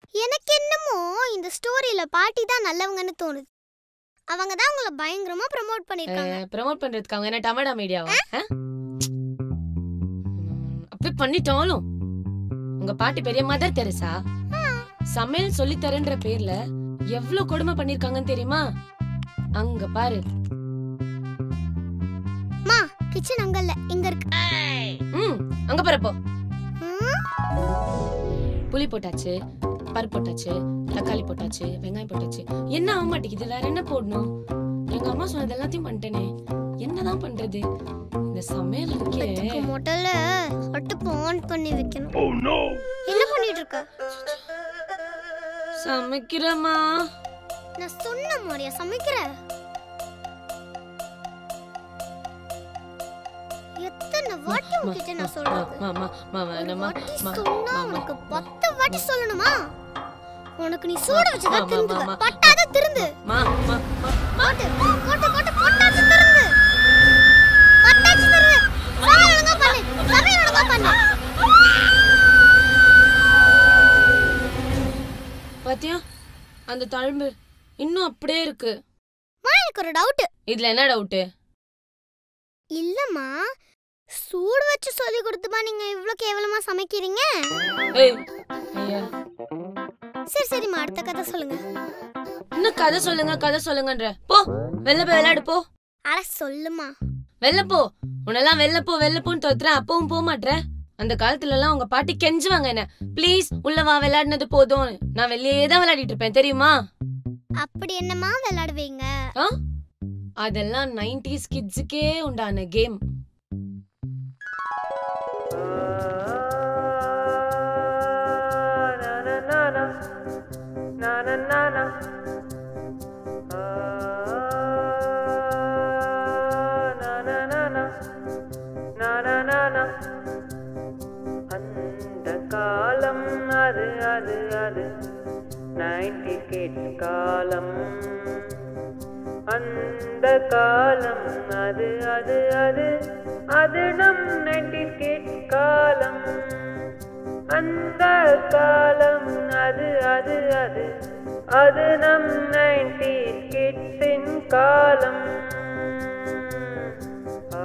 எனக்கு என்னமோ இந்த ஸ்டோரியில பாட்டி தான் நல்லவங்கன்னு தோணுது அவங்க தான் உங்களை பயங்கரமா ப்ரோமோட் பண்ணிருக்காங்க ப்ரமோட் பண்றதுக்கு அவங்க என்ன டமாடா மீடியாவா ஆ? ம், அப்படி பண்ணிட்டாலும் உங்க பாட்டி பெரிய மதர் தெரசா சமையல் சொல்லி தரேன்ற பேர்ல எவ்வளவு கொடுமை பண்ணிருக்காங்கன்னு தெரியுமா அங்க பாரு மா கிச்சன் அங்க இல்ல இங்க இருக்கு ம் அங்க பாருப்போ ம், புளி போட்டாச்சு பருப்பு போட்டாச்சு தக்காளி போட்டாச்சு வெங்காயம் போட்டாச்சு என்ன ஆக மாட்டேங்குது வேற என்ன போடணும் எங்க அம்மா சொன்னது எல்லாத்தையும் பண்ணிட்டேனே என்னதான் பண்றது இந்த சமையல் இருக்கே இதுக்கு முதல்ல அடுப்பு ஆன் பண்ணி வைக்கணும் என்ன பண்ணிட்டு இருக்க சமைக்கிறமா நான் சொன்ன மாதிரியா சமைக்கிற எத்தனை வாட்டி உன்கிட்ட நான் சொல்றது மாமா மாமா ஒரு என்னம்மா வாட்டி மா- சொன்னா மாமா. உனக்கு பத்து வாட்டி சொல்லணுமா உனக்கு நீ சூட வச்சுதான் ஆமா, திருந்துவ ஆமா. பட்டாத திருந்து மா மா மா போட்டு போட்டு போட்டு பொட்டாச்சு திருந்து பட்டாச்சு திருந்து சமையல் ஒழுங்கா பண்ணு சமையல் ஒழுங்கா பண்ணு பாத்தியா அந்த தழும்பு இன்னும் அப்படியே இருக்கு மா எனக்கு ஒரு டவுட் இதுல என்ன டவுட்டு இல்லம்மா சூடு வச்சு சொல்லி கொடுத்துமா நீங்க இவ்ளோ கேவலமா சமைக்கிறீங்க ஏய் ஐயா சரி சரிம்மா அடுத்த கதை சொல்லுங்க இன்னும் கதை சொல்லுங்க கதை சொல்லுங்கன்ற போ வெளில போய் விளையாடு போ அட சொல்லுமா வெளில போ உன்னெல்லாம் வெளில போ வெளில போன்னு தோத்துறேன் அப்பவும் போக மாட்ற அந்த காலத்துல எல்லாம் உங்க பாட்டி கெஞ்சுவாங்க என்ன ப்ளீஸ் உள்ள வா விளையாடினது போதும் நான் வெளியே தான் விளையாடிட்டு இருப்பேன் தெரியுமா அப்படி என்னம்மா விளையாடுவீங்க ஆ அதெல்லாம் நைன்டிஸ் கிட்ஸுக்கே உண்டான கேம் அந்த காலம் அது அது அது நைன்டி கிட்ஸ் காலம் அந்த காலம் அது அது அது அது நம் நைன்டி கிட்ஸ் காலம் அந்த காலம் அது அது அது அது நம் நைன்டி கிட்ஸின் காலம் ஆ,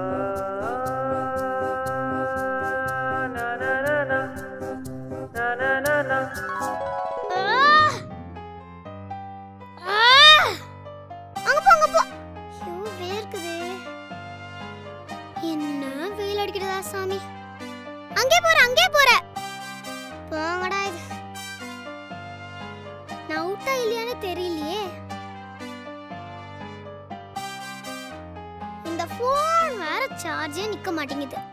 na, na, na, na. Na, na, na, na. ஆ! ஆ! அங்க போ அங்க போ ஐயோ வேர்க்குது என்ன வெயில் அடிக்கிறதா சாமி அங்கே போற அங்கே போற போங்கடா இது நான் அவுட்டா இல்லையான்னு தெரியலையே இந்த ஃபோன் வேற சார்ஜே நிக்க மாட்டேங்குது